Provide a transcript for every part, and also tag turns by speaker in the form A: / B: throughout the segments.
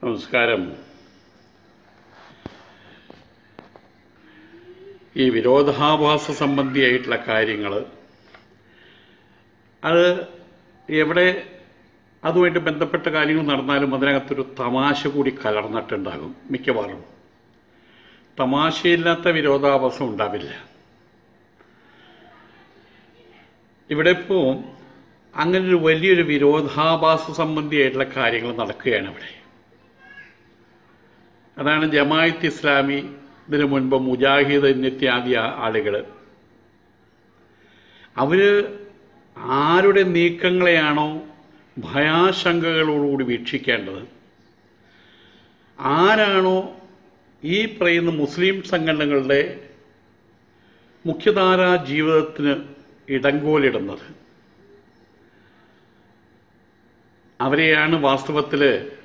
A: നമസ്കാരം ഈ വിരോധാഭാസ സംബന്ധിയായിട്ടുള്ള കാര്യങ്ങൾ അത് എവിടെ അതുമായിട്ട് ബന്ധപ്പെട്ട കാര്യങ്ങൾ നടന്നാലും അതിനകത്തൊരു തമാശ കൂടി കലർന്നിട്ടുണ്ടാകും മിക്കവാറും തമാശയില്ലാത്ത വിരോധാഭാസം ഉണ്ടാവില്ല ഇവിടെ ഇപ്പോൾ അങ്ങനെ ഒരു വലിയൊരു വിരോധാഭാസ സംബന്ധിയായിട്ടുള്ള കാര്യങ്ങൾ നടക്കുകയാണ് ഇവിടെ അതാണ് ജമായത്ത് ഇസ്ലാമി ഇതിനു മുൻപ് മുജാഹിദ് നിത്യാദി ആളുകൾ അവർ ആരുടെ നീക്കങ്ങളെയാണോ ഭയാശങ്കകളോടുകൂടി വീക്ഷിക്കേണ്ടത് ആരാണോ ഈ പറയുന്ന മുസ്ലിം സംഘടനകളുടെ മുഖ്യധാരാ ജീവിതത്തിന് ഇടങ്കോലിടുന്നത് അവരെയാണ് വാസ്തവത്തിൽ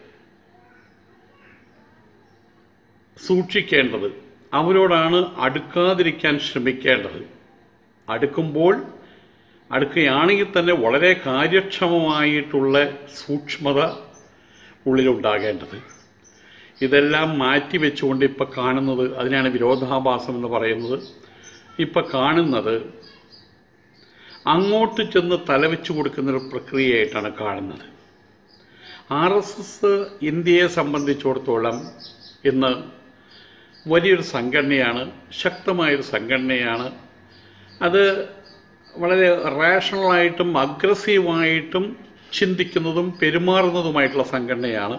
A: സൂക്ഷിക്കേണ്ടത് അവരോടാണ് അടുക്കാതിരിക്കാൻ ശ്രമിക്കേണ്ടത് അടുക്കുമ്പോൾ അടുക്കുകയാണെങ്കിൽ തന്നെ വളരെ കാര്യക്ഷമമായിട്ടുള്ള സൂക്ഷ്മത ഉള്ളിലുണ്ടാകേണ്ടത് ഇതെല്ലാം മാറ്റി വെച്ചുകൊണ്ട് ഇപ്പം കാണുന്നത് അതിനാണ് വിരോധാഭാസം എന്ന് പറയുന്നത് ഇപ്പം കാണുന്നത് അങ്ങോട്ട് ചെന്ന് തലവെച്ച് കൊടുക്കുന്നൊരു പ്രക്രിയയായിട്ടാണ് കാണുന്നത് ആർ എസ് എസ് ഇന്ത്യയെ സംബന്ധിച്ചിടത്തോളം ഇന്ന് വലിയൊരു സംഘടനയാണ് ശക്തമായൊരു സംഘടനയാണ് അത് വളരെ റാഷണലായിട്ടും അഗ്രസീവായിട്ടും ചിന്തിക്കുന്നതും പെരുമാറുന്നതുമായിട്ടുള്ള സംഘടനയാണ്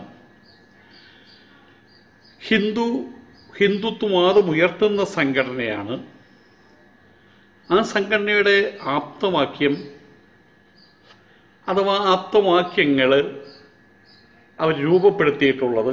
A: ഹിന്ദു ഹിന്ദുത്വവാദം ഉയർത്തുന്ന സംഘടനയാണ് ആ സംഘടനയുടെ ആപ്തവാക്യം അഥവാ ആപ്തവാക്യങ്ങൾ അവർ രൂപപ്പെടുത്തിയിട്ടുള്ളത്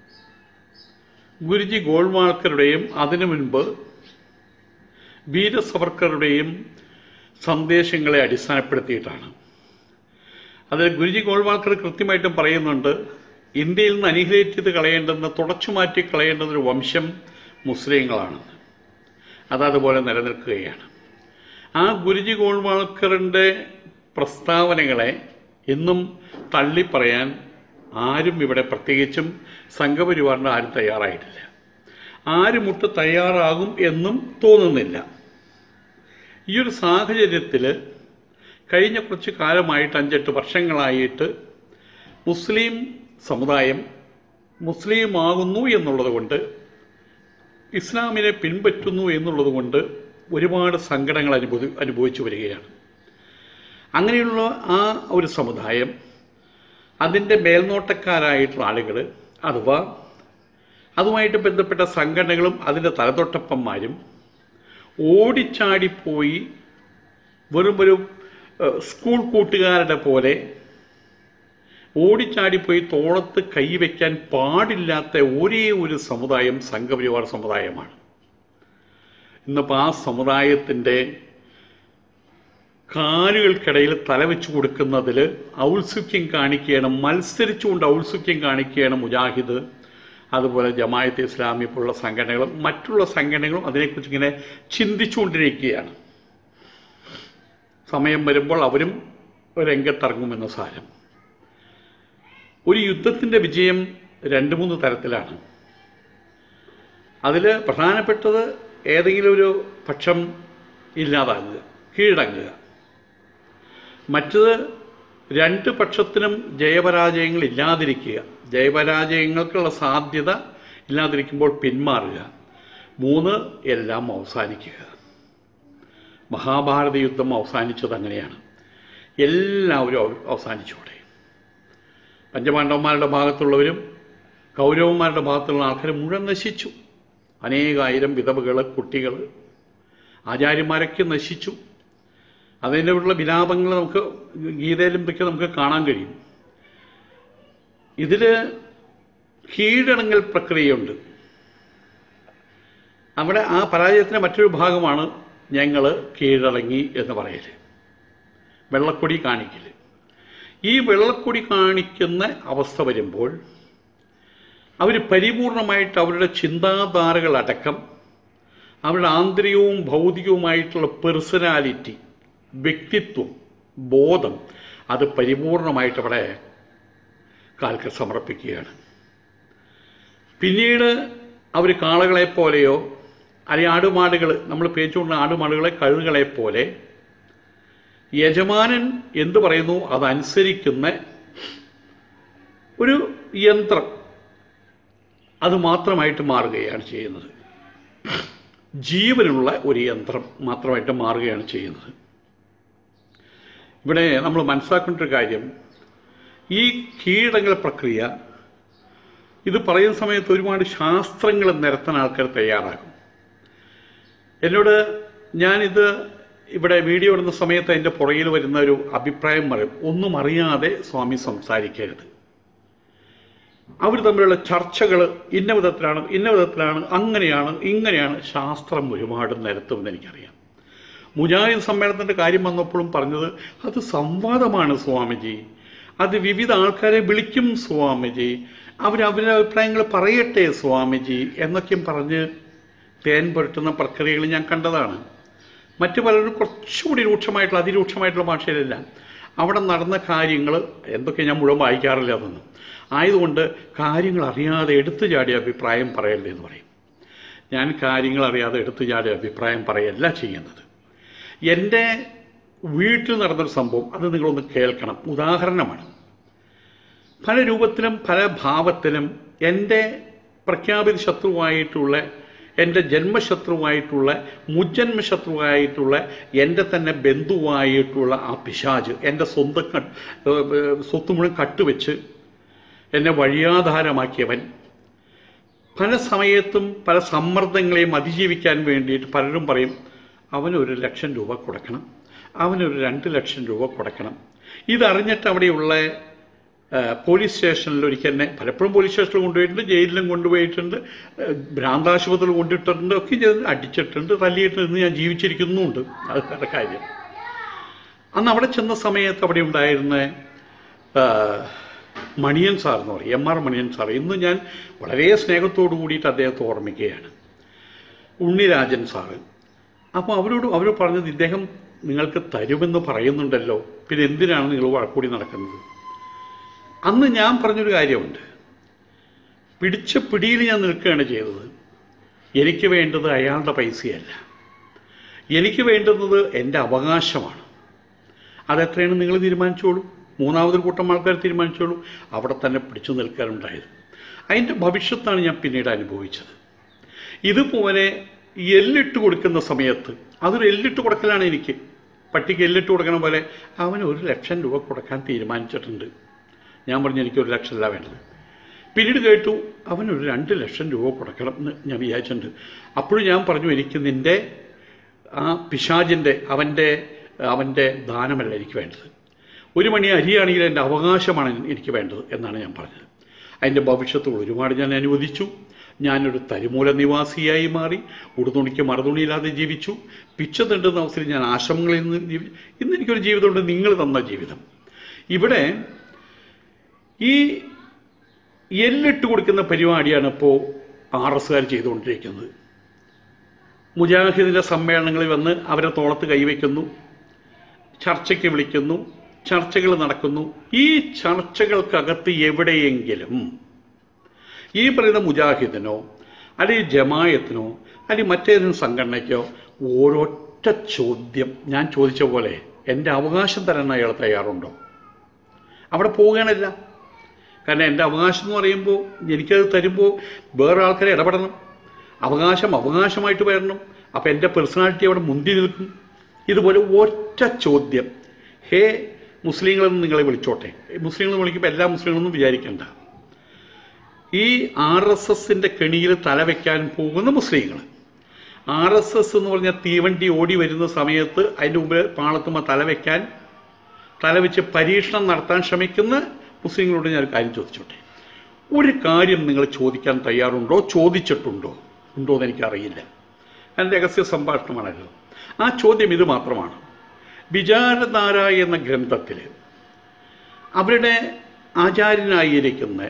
A: ഗുരുജി ഗോൾവാൾക്കറുടെയും അതിനു മുൻപ് വീര സവർക്കറുടെയും സന്ദേശങ്ങളെ അടിസ്ഥാനപ്പെടുത്തിയിട്ടാണ് അതിൽ ഗുരുജി ഗോൾവാൾക്കർ കൃത്യമായിട്ടും പറയുന്നുണ്ട് ഇന്ത്യയിൽ നിന്ന് അനിഹിലേറ്റ് ചെയ്ത് കളയേണ്ടുന്ന തുടച്ചു മാറ്റി കളയേണ്ടുന്ന ഒരു വംശം മുസ്ലിങ്ങളാണെന്ന് അതതുപോലെ നിലനിൽക്കുകയാണ് ആ ഗുരുജി ഗോൾവാൾക്കറിൻ്റെ പ്രസ്താവനകളെ ഇന്നും തള്ളിപ്പറയാൻ ആരും ഇവിടെ പ്രത്യേകിച്ചും സംഘപരിവാറിന് ആരും തയ്യാറായിട്ടില്ല ആരും മുട്ട് തയ്യാറാകും എന്നും തോന്നുന്നില്ല ഈ ഒരു സാഹചര്യത്തിൽ കഴിഞ്ഞ കുറച്ച് കാലമായിട്ട് അഞ്ചെട്ട് വർഷങ്ങളായിട്ട് മുസ്ലിം സമുദായം മുസ്ലിം ആകുന്നു എന്നുള്ളത് കൊണ്ട് ഇസ്ലാമിനെ പിൻപറ്റുന്നു എന്നുള്ളത് കൊണ്ട് ഒരുപാട് സങ്കടങ്ങൾ അനുഭവി അനുഭവിച്ചു വരികയാണ് അങ്ങനെയുള്ള ആ ഒരു സമുദായം അതിൻ്റെ മേൽനോട്ടക്കാരായിട്ടുള്ള ആളുകൾ അഥവാ അതുമായിട്ട് ബന്ധപ്പെട്ട സംഘടനകളും അതിൻ്റെ തലതൊട്ടപ്പന്മാരും ഓടിച്ചാടിപ്പോയി വെറും ഒരു ഏഹ്, സ്കൂൾ കൂട്ടുകാരുടെ പോലെ ഓടിച്ചാടിപ്പോയി തോളത്ത് കൈവയ്ക്കാൻ പാടില്ലാത്ത ഒരേ ഒരു സമുദായം സംഘപരിവാർ സമുദായമാണ് ഇന്നിപ്പോൾ ആ സമുദായത്തിൻ്റെ കാലുകൾക്കിടയിൽ തലവെച്ച് കൊടുക്കുന്നതിൽ ഔത്സുക്യം കാണിക്കുകയാണ് മത്സരിച്ചുകൊണ്ട് ഔത്സുക്യം കാണിക്കുകയാണ് മുജാഹിദ് അതുപോലെ ജമായത്ത് ഇസ്ലാമി പോലുള്ള സംഘടനകളും മറ്റുള്ള സംഘടനകളും അതിനെക്കുറിച്ച് ഇങ്ങനെ ചിന്തിച്ചുകൊണ്ടിരിക്കുകയാണ് സമയം വരുമ്പോൾ അവരും രംഗത്തിറങ്ങുമെന്ന സാരം ഒരു യുദ്ധത്തിൻ്റെ വിജയം രണ്ട് മൂന്ന് തരത്തിലാണ് അതിൽ പ്രധാനപ്പെട്ടത് ഏതെങ്കിലും ഒരു പക്ഷം ഇല്ലാതാകുക കീഴടങ്ങുക മറ്റത് രണ്ട് പക്ഷത്തിനും ജയപരാജയങ്ങൾ ഇല്ലാതിരിക്കുക ജയപരാജയങ്ങൾക്കുള്ള സാധ്യത ഇല്ലാതിരിക്കുമ്പോൾ പിന്മാറുക മൂന്ന് എല്ലാം അവസാനിക്കുക മഹാഭാരത യുദ്ധം അവസാനിച്ചത് അങ്ങനെയാണ് എല്ലാവരും അവ- അവസാനിച്ചോടെ പഞ്ചപാണ്ഡവന്മാരുടെ ഭാഗത്തുള്ളവരും കൗരവന്മാരുടെ ഭാഗത്തുള്ള ആൾക്കാർ മുഴുവൻ നശിച്ചു അനേകായിരം വിധവകൾ കുട്ടികൾ ആചാര്യന്മാരൊക്കെ നശിച്ചു അതിനുള്ള വിലാപങ്ങൾ നമുക്ക് ഗീതയിലും ഒക്കെ നമുക്ക് കാണാൻ കഴിയും ഇതിൽ കീഴടങ്ങൽ പ്രക്രിയയുണ്ട് അവിടെ ആ പരാജയത്തിൻ്റെ മറ്റൊരു ഭാഗമാണ് ഞങ്ങൾ കീഴടങ്ങി എന്ന് പറയൽ വെള്ളക്കൊടി കാണിക്കൽ ഈ വെള്ളക്കൊടി കാണിക്കുന്ന അവസ്ഥ വരുമ്പോൾ അവർ പരിപൂർണമായിട്ട് അവരുടെ ചിന്താധാരകളടക്കം അവരുടെ ആന്തരികവും ഭൗതികവുമായിട്ടുള്ള പേഴ്സണാലിറ്റി വ്യക്തിത്വം ബോധം അത് പരിപൂർണമായിട്ട് അവിടെ കാൽക്ക് സമർപ്പിക്കുകയാണ് പിന്നീട് അവർ കാളകളെ പോലെയോ അല്ലെങ്കിൽ ആടുമാടുകൾ നമ്മൾ പേച്ചുകൊണ്ട ആടുമാടുകളെ കഴുകുകളെ പോലെ യജമാനൻ എന്തു പറയുന്നു അതനുസരിക്കുന്ന ഒരു യന്ത്രം അത് മാത്രമായിട്ട് മാറുകയാണ് ചെയ്യുന്നത് ജീവനുള്ള ഒരു യന്ത്രം മാത്രമായിട്ട് മാറുകയാണ് ചെയ്യുന്നത് ഇവിടെ നമ്മൾ മനസ്സിലാക്കേണ്ട ഒരു കാര്യം ഈ കീഴടങ്ങൽ പ്രക്രിയ ഇത് പറയുന്ന സമയത്ത് ഒരുപാട് ശാസ്ത്രങ്ങൾ നിരത്താൻ ആൾക്കാർ തയ്യാറാകും എന്നോട് ഞാനിത് ഇവിടെ വീഡിയോ ഇടുന്ന സമയത്ത് അതിൻ്റെ പുറകിൽ വരുന്ന ഒരു അഭിപ്രായം പറയും ഒന്നും അറിയാതെ സ്വാമി സംസാരിക്കരുത് അവർ തമ്മിലുള്ള ചർച്ചകൾ ഇന്ന വിധത്തിലാണ് ഇന്ന വിധത്തിലാണ് അങ്ങനെയാണ് ഇങ്ങനെയാണ് ശാസ്ത്രം ഒരുപാട് നിരത്തുമെന്ന് എനിക്കറിയാം മുജാഹിദ് സമ്മേളനത്തിൻ്റെ കാര്യം വന്നപ്പോഴും പറഞ്ഞത് അത് സംവാദമാണ് സ്വാമിജി അത് വിവിധ ആൾക്കാരെ വിളിക്കും സ്വാമിജി അവർ അവരുടെ അഭിപ്രായങ്ങൾ പറയട്ടെ സ്വാമിജി എന്നൊക്കെയും പറഞ്ഞ് തേൻ പുരട്ടുന്ന പ്രക്രിയകൾ ഞാൻ കണ്ടതാണ് മറ്റു പലരും കുറച്ചുകൂടി രൂക്ഷമായിട്ടുള്ള അതിരൂക്ഷമായിട്ടുള്ള ഭാഷയിലല്ല അവിടെ നടന്ന കാര്യങ്ങൾ എന്തൊക്കെ ഞാൻ മുഴുവൻ വായിക്കാറില്ല അതൊന്നും ആയതുകൊണ്ട് കാര്യങ്ങൾ അറിയാതെ എടുത്തു ചാടിയ അഭിപ്രായം പറയല്ലേ എന്ന് പറയും ഞാൻ കാര്യങ്ങൾ അറിയാതെ എടുത്തു ചാടിയ അഭിപ്രായം പറയല്ല ചെയ്യുന്നത് എൻ്റെ വീട്ടിൽ നടന്നൊരു സംഭവം അത് നിങ്ങളൊന്ന് കേൾക്കണം ഉദാഹരണമാണ് പല രൂപത്തിലും പല ഭാവത്തിലും എൻ്റെ പ്രഖ്യാപിത ശത്രുവായിട്ടുള്ള എൻ്റെ ജന്മശത്രുവായിട്ടുള്ള മുജ്ജന്മ ശത്രുവായിട്ടുള്ള എൻ്റെ തന്നെ ബന്ധുവായിട്ടുള്ള ആ പിശാജ് എൻ്റെ സ്വന്തം ക- ഏഹ് സ്വത്ത് മുഴുവൻ കട്ടുവെച്ച് എന്നെ വഴിയാധാരമാക്കിയവൻ പല സമയത്തും പല സമ്മർദ്ദങ്ങളെയും അതിജീവിക്കാൻ വേണ്ടിയിട്ട് പലരും പറയും അവനൊരു ലക്ഷം രൂപ കൊടുക്കണം അവനൊരു രണ്ട് ലക്ഷം രൂപ കൊടുക്കണം ഇതറിഞ്ഞിട്ട് അവിടെയുള്ള ആ, പോലീസ് സ്റ്റേഷനിൽ ഒരിക്കൽ എന്നെ പലപ്പോഴും പോലീസ് സ്റ്റേഷനിൽ കൊണ്ടുപോയിട്ടുണ്ട് ജയിലിലും കൊണ്ടുപോയിട്ടുണ്ട് ആ, ഭ്രാന്താശുപത്രിയിൽ കൊണ്ടിട്ടുണ്ട് ഒക്കെ ചെയ്ത് അടിച്ചിട്ടുണ്ട് തല്ലിയിട്ട് ഇന്ന് ഞാൻ ജീവിച്ചിരിക്കുന്നുമുണ്ട് അത് വേറെ കാര്യം അന്ന് അവിടെ ചെന്ന സമയത്ത് അവിടെ ഉണ്ടായിരുന്ന ആ, മണിയൻ സാർ എന്ന് പറയും എം ആർ മണിയൻ സാർ ഇന്ന് ഞാൻ വളരെ സ്നേഹത്തോടു കൂടിയിട്ട് അദ്ദേഹത്തെ ഓർമ്മിക്കുകയാണ് ഉണ്ണിരാജൻ സാറ് അപ്പോൾ അവരോട് അവർ പറഞ്ഞത് ഇദ്ദേഹം നിങ്ങൾക്ക് തരുമെന്ന് പറയുന്നുണ്ടല്ലോ പിന്നെ എന്തിനാണ് നിങ്ങൾ വഴക്കൂടി നടക്കുന്നത് അന്ന് ഞാൻ പറഞ്ഞൊരു കാര്യമുണ്ട് പിടിച്ച പിടിയിൽ ഞാൻ നിൽക്കുകയാണ് ചെയ്തത് എനിക്ക് വേണ്ടത് അയാളുടെ പൈസയല്ല എനിക്ക് വേണ്ടുന്നത് എൻ്റെ അവകാശമാണ് അതെത്രയാണ് നിങ്ങൾ തീരുമാനിച്ചോളൂ മൂന്നാമതൊരു കൂട്ടം ആൾക്കാർ തീരുമാനിച്ചോളൂ അവിടെ തന്നെ പിടിച്ചു നിൽക്കാനുണ്ടായത് അതിൻ്റെ ഭവിഷ്യത്താണ് ഞാൻ പിന്നീട് അനുഭവിച്ചത് ഇതുപോലെ ഈ എല്ലിട്ട് കൊടുക്കുന്ന സമയത്ത് അതൊരു എല്ലിട്ട് കൊടുക്കലാണ് എനിക്ക് പട്ടിക്ക് എല്ലിട്ട് കൊടുക്കണ പോലെ അവന് ഒരു ലക്ഷം രൂപ കൊടുക്കാൻ തീരുമാനിച്ചിട്ടുണ്ട് ഞാൻ പറഞ്ഞു എനിക്ക് ഒരു ലക്ഷമല്ല വേണ്ടത് പിന്നീട് കേട്ടു അവനൊരു രണ്ട് ലക്ഷം രൂപ കൊടുക്കണം എന്ന് ഞാൻ വിചാരിച്ചിട്ടുണ്ട് അപ്പോഴും ഞാൻ പറഞ്ഞു എനിക്ക് നിൻ്റെ ആ പിശാജിൻ്റെ അവൻ്റെ അവൻ്റെ ദാനമല്ല എനിക്ക് വേണ്ടത് ഒരു മണി അരിയാണെങ്കിൽ എൻ്റെ അവകാശമാണ് എനിക്ക് വേണ്ടത് എന്നാണ് ഞാൻ പറഞ്ഞത് അതിൻ്റെ ഭവിഷ്യത്ത് ഒരുപാട് ഞാൻ അനുവദിച്ചു ഞാനൊരു തരിമൂല നിവാസിയായി മാറി ഉടുതുണിക്ക് മറുതുണിയില്ലാതെ ജീവിച്ചു പിച്ച തണ്ടുന്ന അവസരം ഞാൻ ആശ്രമങ്ങളിൽ നിന്ന് ജീവി ഇന്ന് എനിക്കൊരു ജീവിതമുണ്ട് നിങ്ങൾ തന്ന ജീവിതം ഇവിടെ ഈ എല്ലിട്ട് കൊടുക്കുന്ന പരിപാടിയാണ് ഇപ്പോൾ ആർ എസ്സുകാർ ചെയ്തുകൊണ്ടിരിക്കുന്നത് മുജാഹിദിൻ്റെ സമ്മേളനങ്ങളിൽ വന്ന് അവരെ തോളത്ത് കൈവയ്ക്കുന്നു ചർച്ചയ്ക്ക് വിളിക്കുന്നു ചർച്ചകൾ നടക്കുന്നു ഈ ചർച്ചകൾക്കകത്ത് എവിടെയെങ്കിലും ഈ പറയുന്ന മുജാഹിദിനോ അല്ലെങ്കിൽ ജമായത്തിനോ അല്ലെങ്കിൽ മറ്റേതെങ്കിലും സംഘടനയ്ക്കോ ഓരൊറ്റ ചോദ്യം ഞാൻ ചോദിച്ച പോലെ എൻ്റെ അവകാശം തരാൻ അയാൾ തയ്യാറുണ്ടോ അവിടെ പോവുകയാണില്ല കാരണം എൻ്റെ അവകാശം എന്ന് പറയുമ്പോൾ എനിക്കത് തരുമ്പോൾ വേറെ ആൾക്കാരെ ഇടപെടണം അവകാശം അവകാശമായിട്ട് വരണം അപ്പോൾ എൻ്റെ പേഴ്സണാലിറ്റി അവിടെ മുന്തി നിൽക്കും ഇതുപോലെ ഒറ്റ ചോദ്യം ഹേ മുസ്ലിങ്ങളെന്ന് നിങ്ങളെ വിളിച്ചോട്ടെ മുസ്ലിങ്ങൾ വിളിക്കുമ്പോൾ എല്ലാ മുസ്ലിങ്ങളൊന്നും വിചാരിക്കണ്ട ഈ ആർ എസ് എസിൻ്റെ കെണിയിൽ തലവെക്കാൻ പോകുന്ന മുസ്ലിങ്ങൾ ആർ എസ് എസ് എന്ന് പറഞ്ഞാൽ തീവണ്ടി ഓടി വരുന്ന സമയത്ത് അതിൻ്റെ മുമ്പിൽ പാളത്തുമ്പോൾ തലവെക്കാൻ തലവെച്ച് പരീക്ഷണം നടത്താൻ ശ്രമിക്കുന്ന മുസ്ലിങ്ങളോട് ഞാൻ ഒരു കാര്യം ചോദിച്ചോട്ടെ ഒരു കാര്യം നിങ്ങൾ ചോദിക്കാൻ തയ്യാറുണ്ടോ ചോദിച്ചിട്ടുണ്ടോ ഉണ്ടോ എന്ന് എനിക്കറിയില്ല എൻ്റെ രഹസ്യ സംഭാഷണമാണല്ലോ ആ ചോദ്യം ഇത് മാത്രമാണ് വിചാരധാര എന്ന ഗ്രന്ഥത്തിൽ അവരുടെ ആചാര്യനായിരിക്കുന്ന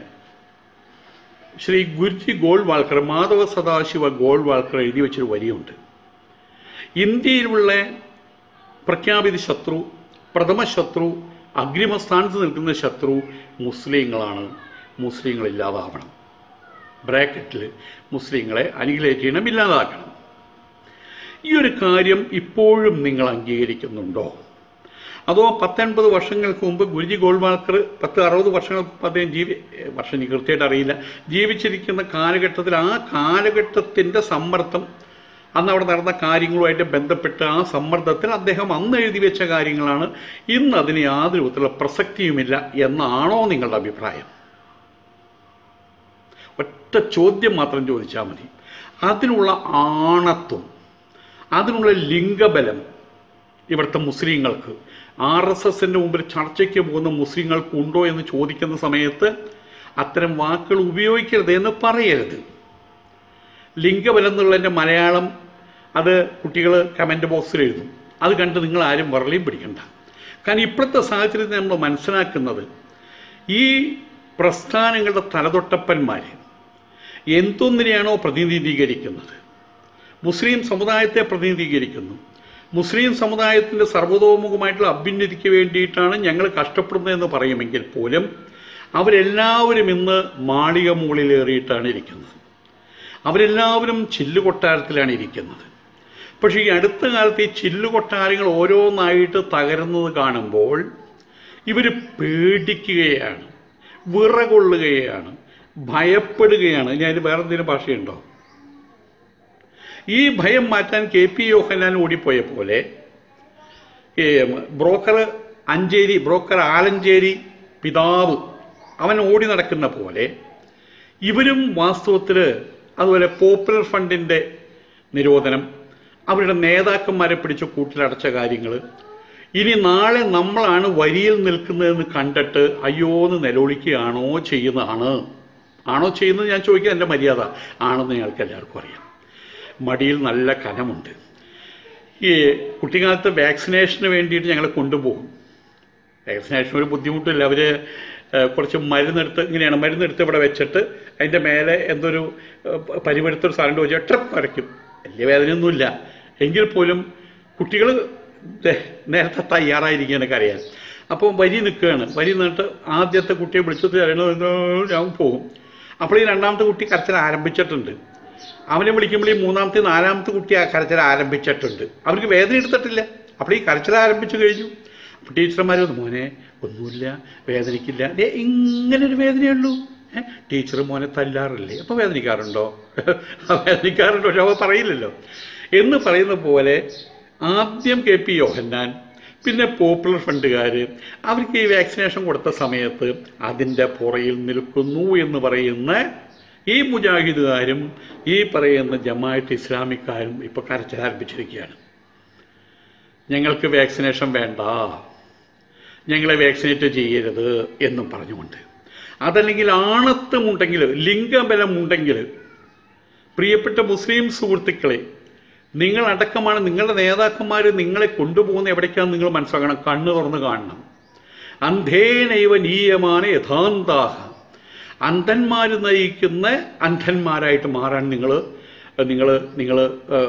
A: ശ്രീ ഗുരുജി ഗോൾവാൾക്കർ മാധവ സദാശിവ ഗോൾവാൾക്കർ എഴുതി വെച്ചൊരു വരിയുണ്ട് ഇന്ത്യയിലുള്ള പ്രഖ്യാപിത ശത്രു പ്രഥമ ശത്രു അഗ്രിമസ്ഥാനത്ത് നിൽക്കുന്ന ശത്രു മുസ്ലിങ്ങളാണ് മുസ്ലിങ്ങൾ ഇല്ലാതാവണം ബ്രാക്കറ്റിൽ മുസ്ലിങ്ങളെ അനിഹിലേറ്റ് ചെയ്യണം ഇല്ലാതാക്കണം ഈ ഒരു കാര്യം ഇപ്പോഴും നിങ്ങൾ അംഗീകരിക്കുന്നുണ്ടോ അതോ പത്തൊൻപത് വർഷങ്ങൾക്ക് മുമ്പ് ഗുരുജി ഗോൾവാൾക്കർ പത്ത് അറുപത് വർഷങ്ങൾക്ക് മുമ്പ് അദ്ദേഹം ജീവി ഏഹ് വർഷം എനിക്ക് കൃത്യമായിട്ട് അറിയില്ല ജീവിച്ചിരിക്കുന്ന കാലഘട്ടത്തിൽ ആ കാലഘട്ടത്തിൻ്റെ സമ്മർദ്ദം അന്ന് അവിടെ നടന്ന കാര്യങ്ങളുമായിട്ട് ബന്ധപ്പെട്ട് ആ സമ്മർദ്ദത്തിൽ അദ്ദേഹം അന്ന് എഴുതി വെച്ച കാര്യങ്ങളാണ് ഇന്ന് അതിന് യാതൊരു വിധത്തിലുള്ള പ്രസക്തിയുമില്ല എന്നാണോ നിങ്ങളുടെ അഭിപ്രായം ഒറ്റ ചോദ്യം മാത്രം ചോദിച്ചാൽ മതി അതിനുള്ള ആണത്വം അതിനുള്ള ലിംഗബലം ഇവിടുത്തെ മുസ്ലിങ്ങൾക്ക് ആർ എസ് എസിൻ്റെ മുമ്പിൽ ചർച്ചയ്ക്ക് പോകുന്ന മുസ്ലിങ്ങൾക്ക് ഉണ്ടോ എന്ന് ചോദിക്കുന്ന സമയത്ത് അത്തരം വാക്കുകൾ ഉപയോഗിക്കരുത് എന്ന് പറയരുത് ലിംഗബലം എന്നുള്ളതിൻ്റെ മലയാളം അത് കുട്ടികൾ കമൻറ്റ് ബോക്സിൽ എഴുതും അത് കണ്ട് നിങ്ങൾ ആരും വറളിയും പിടിക്കണ്ട കാരണം ഇപ്പോഴത്തെ സാഹചര്യത്തിൽ നമ്മൾ മനസ്സിലാക്കുന്നത് ഈ പ്രസ്ഥാനങ്ങളുടെ തലതൊട്ടപ്പന്മാർ എന്തൊന്നിനെയാണോ പ്രതിനിധീകരിക്കുന്നത് മുസ്ലിം സമുദായത്തെ പ്രതിനിധീകരിക്കുന്നു മുസ്ലിം സമുദായത്തിൻ്റെ സർവതോമുഖമായിട്ടുള്ള അഭ്യുന്നതിക്ക് വേണ്ടിയിട്ടാണ് ഞങ്ങൾ കഷ്ടപ്പെടുന്നതെന്ന് പറയുമെങ്കിൽ പോലും അവരെല്ലാവരും ഇന്ന് മാളിക മുകളിലേറിയിട്ടാണ് ഇരിക്കുന്നത് അവരെല്ലാവരും ചില്ലുകൊട്ടാരത്തിലാണ് ഇരിക്കുന്നത് പക്ഷേ ഈ അടുത്ത കാലത്ത് ഈ ചില്ലുകൊട്ടാരങ്ങൾ ഓരോന്നായിട്ട് തകരുന്നത് കാണുമ്പോൾ ഇവർ പേടിക്കുകയാണ് വിറകൊള്ളുകയാണ് ഭയപ്പെടുകയാണ് ഞാൻ വേറെ എന്തെങ്കിലും ഭാഷയുണ്ടോ ഈ ഭയം മാറ്റാൻ കെ പി യോഹനാൻ ഓടിപ്പോയ പോലെ ഈ ബ്രോക്കർ അഞ്ചേരി ബ്രോക്കർ ആലഞ്ചേരി പിതാവ് അവൻ ഓടി നടക്കുന്ന പോലെ ഇവരും വാസ്തവത്തിൽ അതുപോലെ പോപ്പുലർ ഫണ്ടിൻ്റെ നിരോധനം അവരുടെ നേതാക്കന്മാരെ പിടിച്ച് കൂട്ടിലടച്ച കാര്യങ്ങൾ ഇനി നാളെ നമ്മളാണ് വരിയിൽ നിൽക്കുന്നതെന്ന് കണ്ടിട്ട് അയ്യോ എന്ന് നിലവിളിക്കുകയാണോ ചെയ്യുന്നതാണ് ആണോ ചെയ്യുന്നത് ഞാൻ ചോദിക്കാൻ എൻ്റെ മര്യാദ ആണെന്ന് ഞങ്ങൾക്ക് എല്ലാവർക്കും അറിയാം മടിയിൽ നല്ല കനമുണ്ട് ഈ കുട്ടിക്കാലത്ത് വാക്സിനേഷന് വേണ്ടിയിട്ട് ഞങ്ങളെ കൊണ്ടുപോകും വാക്സിനേഷൻ ഒരു ബുദ്ധിമുട്ടില്ല അവർ കുറച്ച് മരുന്നെടുത്ത് ഇങ്ങനെയാണ് മരുന്നെടുത്ത് ഇവിടെ വെച്ചിട്ട് അതിൻ്റെ മേലെ എന്തൊരു ഏഹ്, പരിവെടുത്തൊരു സാധനം വെച്ചാൽ ട്രിപ്പ് വരയ്ക്കും വലിയ വേദനയൊന്നുമില്ല എങ്കിൽ പോലും കുട്ടികൾ നേരത്തെ തയ്യാറായിരിക്കാനൊക്കെ അറിയാൻ അപ്പോൾ വരി നിൽക്കുകയാണ് വരി നിന്നിട്ട് ആദ്യത്തെ കുട്ടിയെ വിളിച്ചിട്ട് തരണത് ഞാൻ പോകും അപ്പോൾ ഈ രണ്ടാമത്തെ കുട്ടി കരച്ചിൽ ആരംഭിച്ചിട്ടുണ്ട് അവനെ വിളിക്കുമ്പോൾ ഈ മൂന്നാമത്തെ നാലാമത്തെ കുട്ടി ആ കരച്ചിൽ ആരംഭിച്ചിട്ടുണ്ട് അവർക്ക് വേദന എടുത്തിട്ടില്ല അപ്പോൾ ഈ കരച്ചിൽ ആരംഭിച്ചു കഴിഞ്ഞു അപ്പോൾ ടീച്ചർമാർ മോനെ ഒന്നുമില്ല വേദനിക്കില്ല ദേ ഇങ്ങനെ ഒരു വേദനയുള്ളൂ ഏ ടീച്ചർ മോനെ തല്ലാറില്ലേ അപ്പോൾ വേദനിക്കാറുണ്ടോ വേദനിക്കാറുണ്ടോ പക്ഷെ അവ പറയില്ലല്ലോ എന്ന് പറയുന്ന പോലെ ആദ്യം കെ പി യോഹന്നാൻ പിന്നെ പോപ്പുലർ ഫണ്ടുകാർ അവർക്ക് ഈ വാക്സിനേഷൻ കൊടുത്ത സമയത്ത് അതിൻ്റെ പുറയിൽ നിൽക്കുന്നു എന്ന് പറയുന്ന ഈ മുജാഹിദുകാരും ഈ പറയുന്ന ജമാഅത്ത് ഇസ്ലാമിക്കാരും ഇപ്പോൾ കരച്ചിൽ ആരംഭിച്ചിരിക്കുകയാണ് ഞങ്ങൾക്ക് വാക്സിനേഷൻ വേണ്ട ഞങ്ങളെ വാക്സിനേറ്റ് ചെയ്യരുത് എന്നും പറഞ്ഞുകൊണ്ട് അതല്ലെങ്കിൽ ആണത്വമുണ്ടെങ്കിൽ ലിംഗബലമുണ്ടെങ്കിൽ പ്രിയപ്പെട്ട മുസ്ലിം സുഹൃത്തുക്കളെ നിങ്ങളടക്കമാണ് നിങ്ങളുടെ നേതാക്കന്മാർ നിങ്ങളെ കൊണ്ടുപോകുന്ന എവിടേക്കാണ് നിങ്ങൾ മനസ്സിലാക്കണം കണ്ണ് തുറന്ന് കാണണം അന്ധേനൈവ നീയമാണ് യഥാന്താഹ അന്ധന്മാർ നയിക്കുന്ന അന്ധന്മാരായിട്ട് മാറാൻ നിങ്ങൾ നിങ്ങൾ നിങ്ങൾ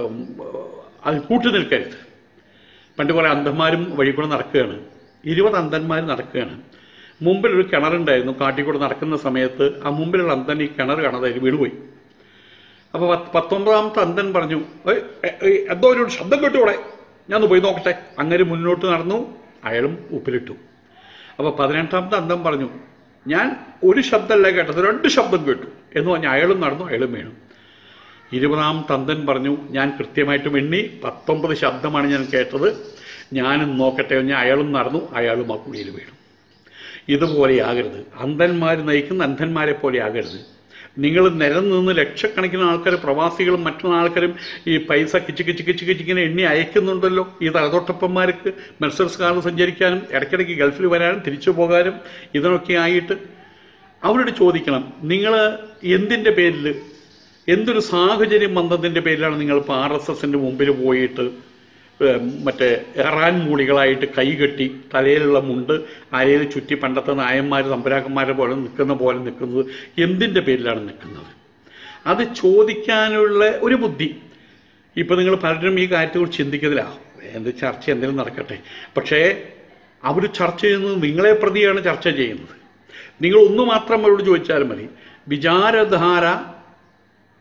A: അതിൽ കൂട്ടു നിൽക്കരുത് പണ്ട് കുറേ അന്ധന്മാരും വഴി കൂടെ നടക്കുകയാണ് ഇരുപത് അന്ധന്മാർ നടക്കുകയാണ് മുമ്പിലൊരു കിണറുണ്ടായിരുന്നു കാട്ടിൽ കൂടെ നടക്കുന്ന സമയത്ത് ആ മുമ്പിലുള്ള അന്ധൻ ഈ കിണർ കാണാതായി വീണുപോയി അപ്പോൾ പത്ത് പത്തൊമ്പതാമത്തെ അന്ധൻ പറഞ്ഞു "ഏയ്, ഏയ്, ഏയ്, എന്തോ ഒരു ശബ്ദം കേട്ടൂടെ ഞാൻ ഒന്ന് പോയി നോക്കട്ടെ അങ്ങനെ മുന്നോട്ട് നടന്നു അയാളും ഉപ്പിലിട്ടു അപ്പോൾ പതിനെട്ടാമത്തെ അന്ധൻ പറഞ്ഞു ഞാൻ ഒരു ശബ്ദമല്ല കേട്ടത് രണ്ട് ശബ്ദം കേട്ടു എന്ന് പറഞ്ഞ് അയാളും നടന്നു അയാളും വീണു ഇരുപതാമത്തെ അന്ധൻ പറഞ്ഞു ഞാൻ കൃത്യമായിട്ടും എണ്ണി പത്തൊമ്പത് ശബ്ദമാണ് ഞാൻ കേട്ടത് ഞാനും നോക്കട്ടെ എന്ന് അയാളും നടന്നു അയാളും ആ കുഴിയിൽ വീണു ഇതുപോലെയാകരുത് അന്ധന്മാർ നയിക്കുന്ന അന്ധന്മാരെ പോലെ ആകരുത് നിങ്ങൾ നിരന്ന് ലക്ഷക്കണക്കിന് ആൾക്കാർ പ്രവാസികളും മറ്റുള്ള ആൾക്കാരും ഈ പൈസ കിച്ച് കിച്ച് കിച്ച് കിച്ച് ഇങ്ങനെ എണ്ണി അയക്കുന്നുണ്ടല്ലോ ഈ തലതൊട്ടപ്പന്മാർക്ക് മെർസൽസ് കാറിൽ സഞ്ചരിക്കാനും ഇടയ്ക്കിടയ്ക്ക് ഗൾഫിൽ വരാനും തിരിച്ചു പോകാനും ഇതിനൊക്കെ ആയിട്ട് അവരോട് ചോദിക്കണം നിങ്ങൾ എന്തിൻ്റെ പേരിൽ എന്തൊരു സാഹചര്യം വന്നതിൻ്റെ പേരിലാണ് നിങ്ങൾ ഇപ്പോൾ ആർ എസ് എസിൻ്റെ മുമ്പിൽ പോയിട്ട് ഏഹ്, മറ്റേ എറാൻ മൂളികളായിട്ട് കൈകെട്ടി തലയിലുള്ള മുണ്ട് അരയിൽ ചുറ്റി പണ്ടത്തെ നായന്മാർ തമ്പരാക്കന്മാരെ പോലെ നിൽക്കുന്ന പോലെ നിൽക്കുന്നത് എന്തിൻ്റെ പേരിലാണ് നിൽക്കുന്നത് അത് ചോദിക്കാനുള്ള ഒരു ബുദ്ധി ഇപ്പം നിങ്ങൾ പലരും ഈ കാര്യത്തെക്കുറിച്ച് ചിന്തിക്കുന്നില്ല എന്ത് ചർച്ച എന്തെങ്കിലും നടക്കട്ടെ പക്ഷേ അവർ ചർച്ച ചെയ്യുന്നത് നിങ്ങളെ പ്രതിയാണ് ചർച്ച ചെയ്യുന്നത് നിങ്ങൾ ഒന്ന് മാത്രം അവരോട് ചോദിച്ചാൽ മതി വിചാരധാര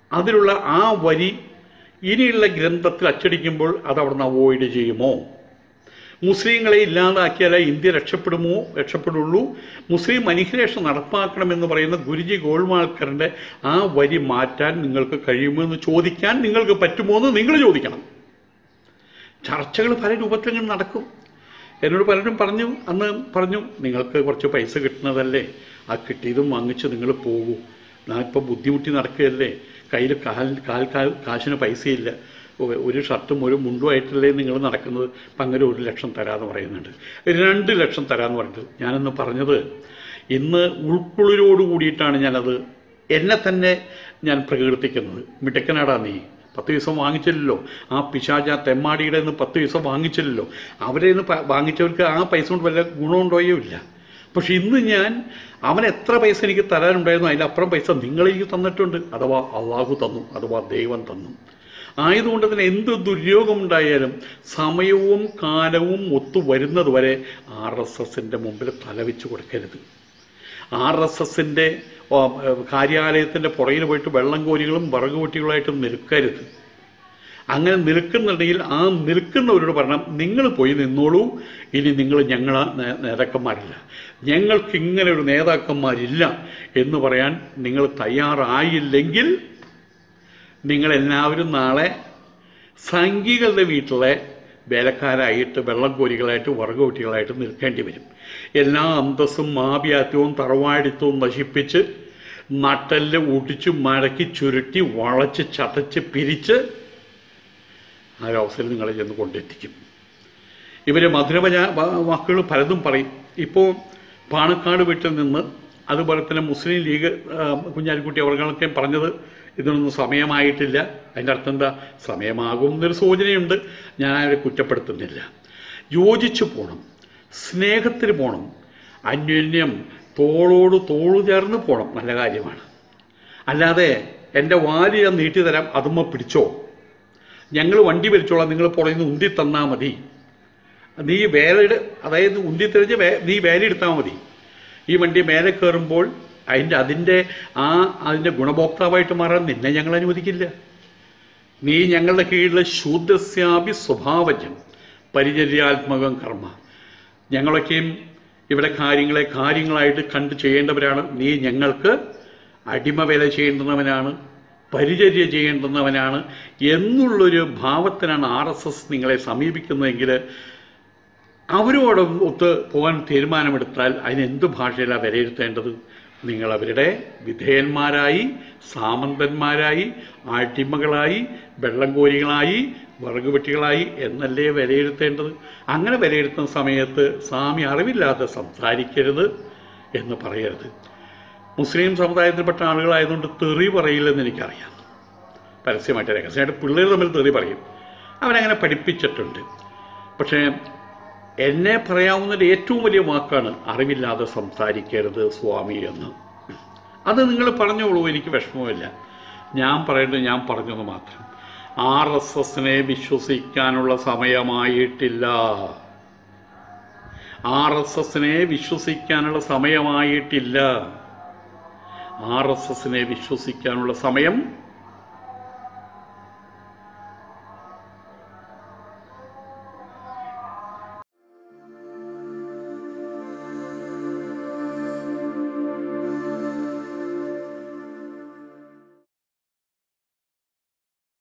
A: അതിലുള്ള ആ വരി ഇനിയുള്ള ഗ്രന്ഥത്തിൽ അച്ചടിക്കുമ്പോൾ അത് അവിടുന്ന് അവോയ്ഡ് ചെയ്യുമോ മുസ്ലിങ്ങളെ ഇല്ലാതാക്കിയാലേ ഇന്ത്യ രക്ഷപ്പെടുമോ രക്ഷപ്പെടുള്ളൂ മുസ്ലിം അനിഹിലേഷൻ നടപ്പാക്കണമെന്ന് പറയുന്ന ഗുരുജി ഗോൾവാൾക്കറിൻ്റെ ആ വരി മാറ്റാൻ നിങ്ങൾക്ക് കഴിയുമോ എന്ന് ചോദിക്കാൻ നിങ്ങൾക്ക് പറ്റുമോ എന്ന് നിങ്ങൾ ചോദിക്കണം ചർച്ചകൾ പല രൂപത്തിൽ ഇങ്ങനെ നടക്കും എന്നോട് പലരും പറഞ്ഞു അന്ന് പറഞ്ഞു നിങ്ങൾക്ക് കുറച്ച് പൈസ കിട്ടുന്നതല്ലേ ആ കിട്ടിയതും വാങ്ങിച്ച് നിങ്ങൾ പോകൂ ഞാൻ ഇപ്പോൾ ബുദ്ധിമുട്ടി നടക്കുകയല്ലേ കയ്യിൽ കാൽ കാൽ കാൽ കാശിന് പൈസയില്ല ഒ- ഒരു ഷർട്ടും ഒരു മുണ്ടുമായിട്ടല്ലേ നിങ്ങൾ നടക്കുന്നത് അപ്പം അങ്ങനെ ഒരു ലക്ഷം തരാമെന്ന് പറയുന്നുണ്ട് രണ്ട് ലക്ഷം തരാമെന്ന് പറഞ്ഞിട്ട് ഞാനന്ന് പറഞ്ഞത് ഇന്ന് ഉൾക്കുളിരോട് കൂടിയിട്ടാണ് ഞാനത് എന്നെ തന്നെ ഞാൻ പ്രകീർത്തിക്കുന്നത് മിടുക്കനാടാ നീ പത്ത് ദിവസം വാങ്ങിച്ചില്ലല്ലോ ആ പിശാച തെമ്മാടിയുടെ നിന്ന് പത്ത് ദിവസം വാങ്ങിച്ചില്ലല്ലോ അവരെ നിന്ന് പ- വാങ്ങിച്ചവർക്ക് ആ പൈസ കൊണ്ട് വല്ല ഗുണമുണ്ടോയോ ഇല്ല പക്ഷെ ഇന്ന് ഞാൻ അവൻ എത്ര പൈസ എനിക്ക് തരാനുണ്ടായിരുന്നു അതിലപ്പുറം പൈസ നിങ്ങളെനിക്ക് തന്നിട്ടുണ്ട് അഥവാ അള്ളാഹു തന്നു അഥവാ ദൈവം തന്നു ആയതുകൊണ്ട് തന്നെ എന്ത് ദുര്യോഗമുണ്ടായാലും സമയവും കാലവും ഒത്തു വരുന്നത് വരെ ആർ എസ് എസിൻ്റെ മുമ്പിൽ തലവെച്ച് കൊടുക്കരുത് ആർ എസ് എസിൻ്റെ കാര്യാലയത്തിൻ്റെ പുറകിൽ പോയിട്ട് വെള്ളം കോരികളും വിറകുപൊട്ടികളായിട്ട് നിൽക്കരുത് അങ്ങനെ നിൽക്കുന്നുണ്ടെങ്കിൽ ആ നിൽക്കുന്നവരോട് പറഞ്ഞാൽ നിങ്ങൾ പോയി നിന്നോളൂ ഇനി നിങ്ങൾ ഞങ്ങൾ നേതാക്കന്മാരില്ല ഞങ്ങൾക്ക് ഇങ്ങനെ ഒരു നേതാക്കന്മാരില്ല എന്ന് പറയാൻ നിങ്ങൾ തയ്യാറായില്ലെങ്കിൽ നിങ്ങളെല്ലാവരും നാളെ സംഘികളുടെ വീട്ടിലെ വേലക്കാരായിട്ട് വെള്ളം കോരികളായിട്ട് വർഗകുട്ടികളായിട്ട് നിൽക്കേണ്ടി വരും എല്ലാ അന്തസ്സും മാപിയാത്യവും തറവാടിത്തവും നശിപ്പിച്ച് നട്ടെല്ല് ഒടിച്ച് മടക്കി ചുരുട്ടി വളച്ച് ചതച്ച് പിരിച്ച് ആ ഒരു അവസരം നിങ്ങളെ ചെന്ന് കൊണ്ടെത്തിക്കും ഇവർ മധുരവച വാക്കുകൾ പലതും പറയും ഇപ്പോൾ പാണക്കാട് വീട്ടിൽ നിന്ന് അതുപോലെ തന്നെ മുസ്ലിം ലീഗ് ആ, കുഞ്ഞാലിക്കുട്ടി അവർകളൊക്കെ പറഞ്ഞത് ഇതിനൊന്നും സമയമായിട്ടില്ല അതിൻ്റെ അർത്ഥം എന്താ സമയമാകും എന്നൊരു സൂചനയുണ്ട് ഞാൻ അവരെ കുറ്റപ്പെടുത്തുന്നില്ല യോജിച്ചു പോകണം സ്നേഹത്തിന് പോകണം അന്യോന്യം തോളോട് തോളു ചേർന്ന് പോകണം നല്ല കാര്യമാണ് അല്ലാതെ എൻ്റെ വാല് ഞാൻ നീട്ടി തരാം അതുമ്മ പിടിച്ചോ ഞങ്ങൾ വണ്ടി വലിച്ചോളാം നിങ്ങൾ പുറകിൽ നിന്ന് ഉന്തി തന്നാൽ മതി നീ വേലയുടെ അതായത് ഉന്തി തെളിഞ്ഞ് വേ നീ വേലയെടുത്താൽ മതി ഈ വണ്ടി മേലെ കയറുമ്പോൾ അതിൻ്റെ അതിൻ്റെ ആ അതിൻ്റെ ഗുണഭോക്താവായിട്ട് മാറാൻ നിന്നെ ഞങ്ങൾ അനുവദിക്കില്ല നീ ഞങ്ങളുടെ കീഴിലെ ശൂദ്രസ്യാപി സ്വഭാവജം പരിചര്യാത്മകം കർമ്മ ഞങ്ങളൊക്കെയും ഇവിടെ കാര്യങ്ങളെ കാര്യങ്ങളായിട്ട് കണ്ട് ചെയ്യേണ്ടവരാണ് നീ ഞങ്ങൾക്ക് അടിമ വില ചെയ്യേണ്ടുന്നവനാണ് പരിചര്യ ചെയ്യേണ്ടുന്നവനാണ് എന്നുള്ളൊരു ഭാവത്തിനാണ് ആർ എസ് എസ് നിങ്ങളെ സമീപിക്കുന്നതെങ്കിൽ അവരോട് ഒത്ത് പോകാൻ തീരുമാനമെടുത്താൽ അതിന് എന്ത് ഭാഷയിലാണ് വിലയിരുത്തേണ്ടത് നിങ്ങൾ അവരുടെ വിധേയന്മാരായി സാമന്തന്മാരായി അടിമകളായി വെള്ളംകോരികളായി വിറകുപെട്ടികളായി എന്നല്ലേ വിലയിരുത്തേണ്ടത് അങ്ങനെ വിലയിരുത്തുന്ന സമയത്ത് സ്വാമി അറിവില്ലാതെ സംസാരിക്കരുത് എന്ന് പറയരുത് മുസ്ലിം സമുദായത്തിൽപ്പെട്ട ആളുകളായതുകൊണ്ട് തെറി പറയില്ലെന്ന് എനിക്കറിയാം പരസ്യമായിട്ട് രഹസ്യമായിട്ട് പിള്ളേർ തമ്മിൽ തെറി പറയും അവരങ്ങനെ പഠിപ്പിച്ചിട്ടുണ്ട് പക്ഷേ എന്നെ പറയാവുന്നതിൽ ഏറ്റവും വലിയ വാക്കാണ് അറിവില്ലാതെ സംസാരിക്കരുത് സ്വാമി എന്ന് അത് നിങ്ങൾ പറഞ്ഞോളൂ എനിക്ക് വിഷമമില്ല ഞാൻ പറയേണ്ടത് ഞാൻ പറഞ്ഞത് മാത്രം ആർ എസ് എസിനെ വിശ്വസിക്കാനുള്ള സമയമായിട്ടില്ല ആർ എസ് എസിനെ വിശ്വസിക്കാനുള്ള സമയമായിട്ടില്ല ആർ എസ് എസിനെ വിശ്വസിക്കാനുള്ള സമയം